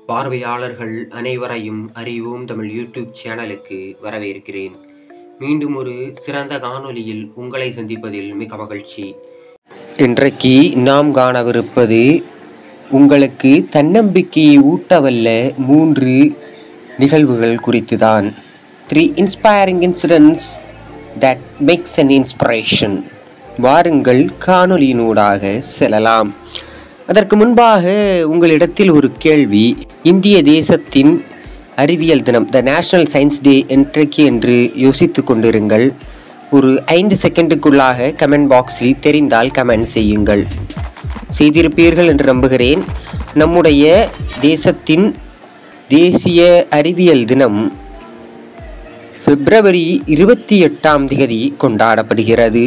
பார்வையாளர்கள் அனைவரையும் அறிவோம் தமிழ் யூடியூப் சேனலுக்கு வரவேற்கிறேன் மீண்டும் ஒரு சிறந்த காணொளியில் உங்களை சந்திப்பதில் மிக மகிழ்ச்சி இன்றைக்கு நாம் காணவிருப்பது உங்களுக்கு தன்னம்பிக்கையை ஊட்டவல்ல மூன்று நிகழ்வுகள் குறித்து தான் three inspiring incidents that makes an inspiration வாருங்கள் காணொலியினூடாக செல்லலாம் அதற்கு முன்பாக உங்களிடத்தில் ஒரு கேள்வி இந்திய தேசத்தின் அறிவியல் தினம் த நேஷனல் சயின்ஸ் டே என்றைக்கு என்று யோசித்து கொண்டிருங்கள் ஒரு ஐந்து செகண்டுக்குள்ளாக கமெண்ட் பாக்ஸில் தெரிந்தால் கமெண்ட் செய்யுங்கள் செய்திருப்பீர்கள் என்று நம்புகிறேன் நம்முடைய தேசத்தின் தேசிய அறிவியல் தினம் பிப்ரவரி இருபத்தி எட்டாம் தேதி கொண்டாடப்படுகிறது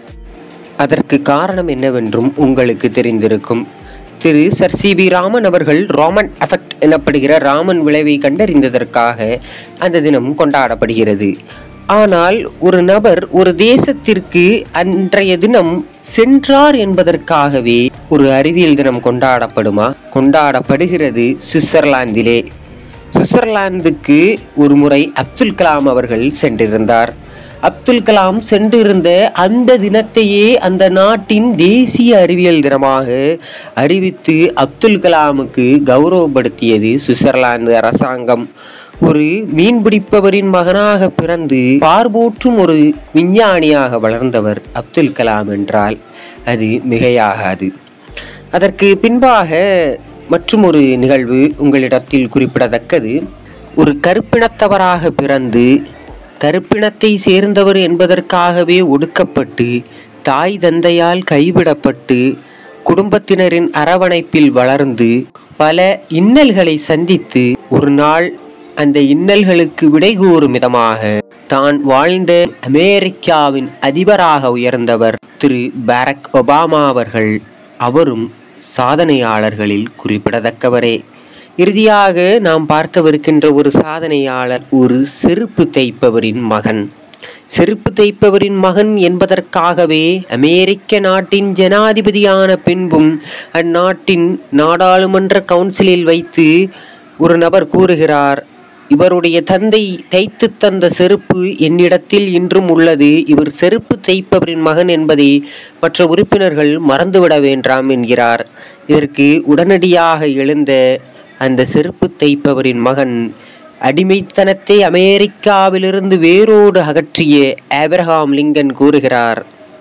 அதற்கு காரணம் என்னவென்றும் உங்களுக்கு தெரிந்திருக்கும் Thiru sir C V Raman அவர்கள் ராமன் எஃபெக்ட் எனப்படுகிற ராமன் விளைவை கண்டறிந்ததற்காக அந்த தினம் கொண்டாடப்படுகிறது ஆனால் ஒரு நபர் ஒரு தேசத்திற்கு அன்றைய தினம் சென்றார் என்பதற்காகவே ஒரு அறிவியல் தினம் கொண்டாடப்படுமா கொண்டாடப்படுகிறது சுவிட்சர்லாந்திலே சுவிட்சர்லாந்துக்கு ஒரு முறை அப்துல் கலாம் அவர்கள் சென்றிருந்தார் அப்துல் கலாம் சென்றிருந்த அந்த தினத்தையே அந்த நாட்டின் தேசிய அறிவியல் தினமாக அறிவித்து அப்துல் கலாமுக்கு கௌரவப்படுத்தியது சுவிட்சர்லாந்து அரசாங்கம் ஒரு மீன்பிடிப்பவரின் மகனாக பிறந்து பார்போற்றும் ஒரு விஞ்ஞானியாக வளர்ந்தவர் அப்துல் கலாம் என்றால் அது மிகையாகாது அதற்கு பின்பாக மற்றும் ஒரு நிகழ்வு உங்களிடத்தில் குறிப்பிடத்தக்கது ஒரு கருப்பினத்தவராக பிறந்து கருப்பினத்தை சேர்ந்தவர் என்பதற்காகவே ஒடுக்கப்பட்டு தாய் தந்தையால் கைவிடப்பட்டு குடும்பத்தினரின் அரவணைப்பில் வளர்ந்து பல இன்னல்களை சந்தித்து ஒரு நாள் அந்த இன்னல்களுக்கு விடை கூறும் விதமாக தான் வாழ்ந்த அமெரிக்காவின் அதிபராக உயர்ந்தவர் திரு பாரக் ஒபாமா அவர்கள் அவரும் சாதனையாளர்களில் குறிப்பிடத்தக்கவரே இறுதியாக நாம் பார்க்கவிருக்கின்ற ஒரு சாதனையாளர் ஒரு செருப்பு தைப்பவரின் மகன் செருப்பு தைப்பவரின் மகன் என்பதற்காகவே அமெரிக்க நாட்டின் ஜனாதிபதியான பின்பும் அந்நாட்டின் நாடாளுமன்ற கவுன்சிலில் வைத்து ஒரு நபர் கூறுகிறார் இவருடைய தந்தை தைத்து தந்த செருப்பு என்னிடத்தில் இன்றும் உள்ளது இவர் செருப்பு தைப்பவரின் மகன் என்பதை மற்ற உறுப்பினர்கள் மறந்துவிட வேண்டாம் என்கிறார் இதற்கு உடனடியாக எழுந்த அந்த செருப்பு தைப்பவரின் மகன் அடிமைத்தனத்தை அமெரிக்காவிலிருந்து வேரோடு அகற்றிய ஆபிரகாம் லிங்கன் கூறுகிறார்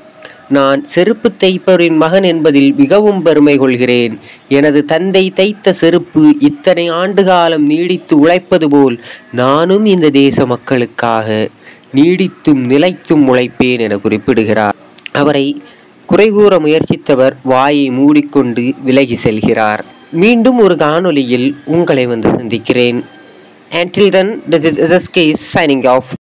நான் செருப்பு தைப்பவரின் மகன் என்பதில் மிகவும் பெருமை கொள்கிறேன் எனது தந்தை தைத்த செருப்பு இத்தனை ஆண்டு காலம் நீடித்து உழைப்பது போல் நானும் இந்த தேச மக்களுக்காக நீடித்தும் நிலைத்தும் உழைப்பேன் என குறிப்பிடுகிறார் அவரை குறை கூற முயற்சித்தவர் வாயை மூடிக்கொண்டு விலகி செல்கிறார் மீண்டும் ஒரு காணொலியில் உங்களை வந்து சந்திக்கிறேன் Until then, this is SSK signing off.